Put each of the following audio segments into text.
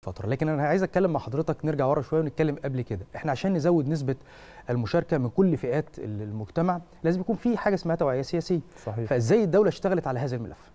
فتره لكن انا عايز اتكلم مع حضرتك نرجع ورا شويه ونتكلم قبل كده احنا عشان نزود نسبه المشاركه من كل فئات المجتمع لازم يكون في حاجه اسمها توعيه سياسيه صحيح فازاي الدوله اشتغلت على هذا الملف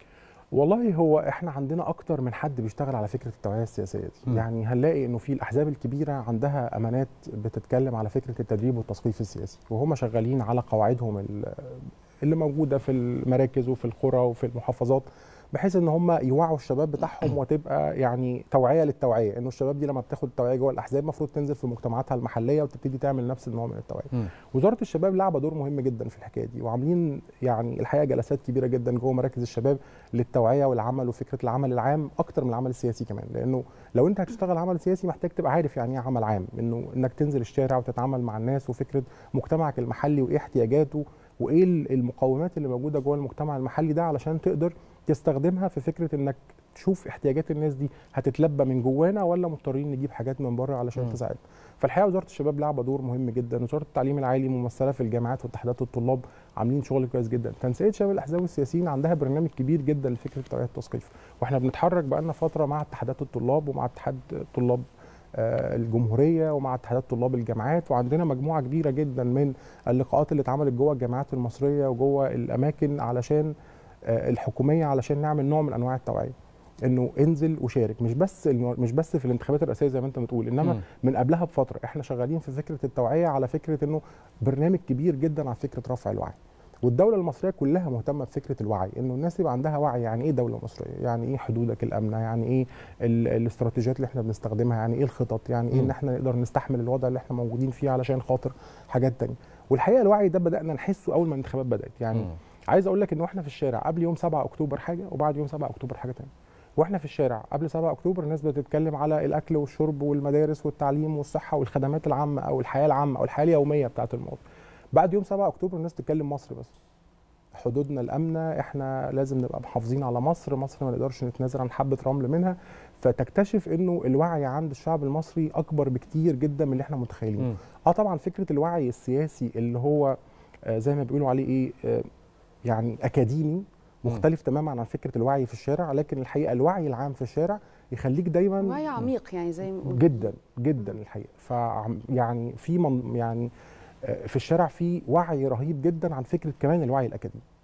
والله هو احنا عندنا اكتر من حد بيشتغل على فكره التوعيه السياسيه دي م. يعني هنلاقي انه في الاحزاب الكبيره عندها امانات بتتكلم على فكره التدريب والتثقيف السياسي وهم شغالين على قواعدهم ال- اللي موجوده في المراكز وفي القرى وفي المحافظات بحيث ان هم يوعوا الشباب بتاعهم وتبقى يعني توعيه للتوعيه انه الشباب دي لما بتاخد توعيه جوه الاحزاب المفروض تنزل في مجتمعاتها المحليه وتبتدي تعمل نفس النوع من التوعيه مم. وزاره الشباب لعبه دور مهم جدا في الحكايه دي وعاملين يعني الحقيقه جلسات كبيره جدا جوه مراكز الشباب للتوعيه والعمل وفكره العمل العام اكتر من العمل السياسي كمان لانه لو انت هتشتغل عمل سياسي محتاج تبقى عارف يعني ايه عمل عام انه انك تنزل الشارع وتتعامل مع الناس وفكره مجتمعك المحلي وايه احتياجاته وايه المقومات اللي موجوده جوه المجتمع المحلي ده علشان تقدر تستخدمها في فكره انك تشوف احتياجات الناس دي هتتلبى من جوانا ولا مضطرين نجيب حاجات من بره علشان مم. تساعدنا فالحقيقه وزاره الشباب لعبه دور مهم جدا وزاره التعليم العالي ممثله في الجامعات واتحادات الطلاب عاملين شغل كويس جدا تنسيق شباب الاحزاب والسياسيين عندها برنامج كبير جدا لفكره توعيه التثقيف واحنا بنتحرك بقالنا فتره مع اتحادات الطلاب ومع اتحاد طلاب آه، الجمهوريه ومع اتحادات طلاب الجامعات وعندنا مجموعه كبيره جدا من اللقاءات اللي اتعملت جوه الجامعات المصريه وجوه الاماكن علشان آه، الحكوميه علشان نعمل نوع من انواع التوعيه انه انزل وشارك مش بس الم- مش بس في الانتخابات الرئاسيه زي ما انت بتقول انما مم. من قبلها بفتره احنا شغالين في فكره التوعيه على فكره انه برنامج كبير جدا على فكره رفع الوعي والدوله المصريه كلها مهتمه بفكره الوعي انه الناس يبقى عندها وعي يعني ايه دوله مصريه يعني ايه حدودك الامنه يعني ايه ال- الاستراتيجيات اللي احنا بنستخدمها يعني ايه الخطط يعني ايه مم. ان احنا نقدر نستحمل الوضع اللي احنا موجودين فيه علشان خاطر حاجات تانية والحقيقه الوعي ده بدانا نحسه اول ما الانتخابات بدات يعني مم. عايز اقول لك ان احنا في الشارع قبل يوم 7 اكتوبر حاجه وبعد يوم 7 اكتوبر حاجه تانية واحنا في الشارع قبل 7 اكتوبر الناس بتتكلم على الاكل والشرب والمدارس والتعليم والصحه والخدمات العامه او الحياه العامه او الحياه اليوميه بتاعه المواطن بعد يوم 7 اكتوبر الناس بتتكلم مصر بس حدودنا الامنه احنا لازم نبقى محافظين على مصر مصر ما نقدرش نتنازل عن حبه رمل منها فتكتشف انه الوعي عند الشعب المصري اكبر بكتير جدا من اللي احنا متخيلينه مم. اه طبعا فكره الوعي السياسي اللي هو آه، زي ما بيقولوا عليه ايه آه، يعني اكاديمي مختلف تماما عن فكره الوعي في الشارع لكن الحقيقه الوعي العام في الشارع يخليك دايما وعي عميق يعني زي ما بنقول. جدا جدا الحقيقه ف يعني في من يعني آه، في الشارع في وعي رهيب جدا عن فكره كمان الوعي الاكاديمي